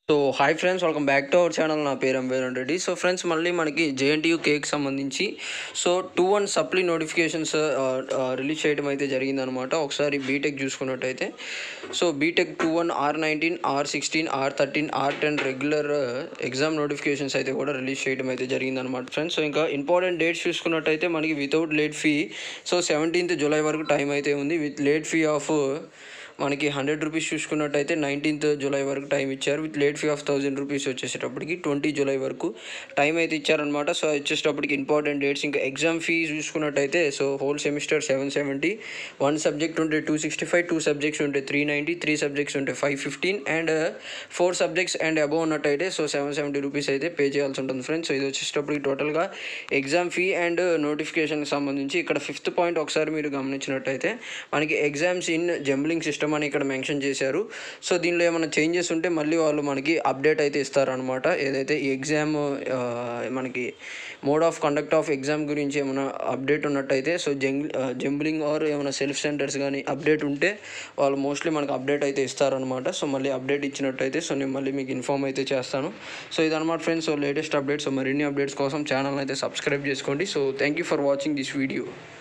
so hi friends welcome back to our channel నా పేరు ఎంవేరన్ రెడ్డి సో ఫ్రెండ్స్ మళ్ళీ మనకి జేఎన్టీయూ కేక్ సంబంధించి so two one supply notifications release చేయడం అయితే జరిగిందనమాట ఒకసారి బీటెక్ చూసుకున్నట్టయితే so BTech two one R nineteen R sixteen R thirteen R ten regular exam notifications అయితే కూడా రిలీజ్ చేయడం అయితే జరిగిందనమాట ఫ్రెండ్స్ సో ఇంకా ఇంపార్టెంట్ డేట్స్ చూసుకున్నట్టయితే మనకి without late fee so seventeenth July వరకు టైం అయితే ఉంది విత్ లేట్ ఫీ ఆఫ్ మనకి హండ్రెడ్ రూపీస్ చూసుకున్నట్టయితే నైన్టీన్త్ జూలై వరకు టైం ఇచ్చారు with late fee of thousand rupees వచ్చేసేటప్పటికి ట్వంటీ జూలై వరకు టైం అయితే ఇచ్చారనమాట సో వచ్చేటప్పటికి ఇంపార్టెంట్ డేట్స్ ఇంకా ఎగ్జామ్ ఫీ చూసుకున్నట్టయితే so whole semester seven seventy one subject ఉంటే two sixty five two subjects ఉంటే త్రీ నైంటీ త్రీ సబ్జెక్ట్స్ ఉంటే five fifteen and four subjects and above ఉన్నట్టయితే సో సెవెన్ సెవెంటీ రూపీస్ అయితే pay చేయాల్సి ఉంటుంది friends so ఇది వచ్చేటప్పటికి టోటల్గా ఎగ్జామ్ ఫీ అండ్ నోటిఫికేషన్కి సంబంధించి ఇక్కడ ఫిఫ్త్ పాయింట్ ఒకసారి మీరు గమనించినట్టయితే మనకి ఎగ్జామ్స్ ఇన్ జంబ్లింగ్ సిస్టమ్ అని ఇక్కడ మెన్షన్ చేశారు సో దీనిలో ఏమైనా చేంజెస్ ఉంటే మళ్ళీ వాళ్ళు మనకి అప్డేట్ అయితే ఇస్తారనమాట ఏదైతే ఈ ఎగ్జామ్ మనకి mode of conduct of exam గురించి ఏమైనా అప్డేట్ ఉన్నట్టయితే సో జంగ్ జంబ్లింగ్ ఆర్ ఏమైనా సెల్ఫ్ సెంటర్స్ కానీ అప్డేట్ ఉంటే వాళ్ళు మోస్ట్లీ మనకు అప్డేట్ అయితే ఇస్తారనమాట సో మళ్ళీ అప్డేట్ ఇచ్చినట్టయితే సో నేను మళ్ళీ మీకు ఇన్ఫామ్ అయితే చేస్తాను సో ఇదన్నమాట friends so latest updates so మరిన్ని అప్డేట్స్ కోసం ఛానల్ అయితే సబ్స్క్రైబ్ చేసుకోండి so thank you for watching this video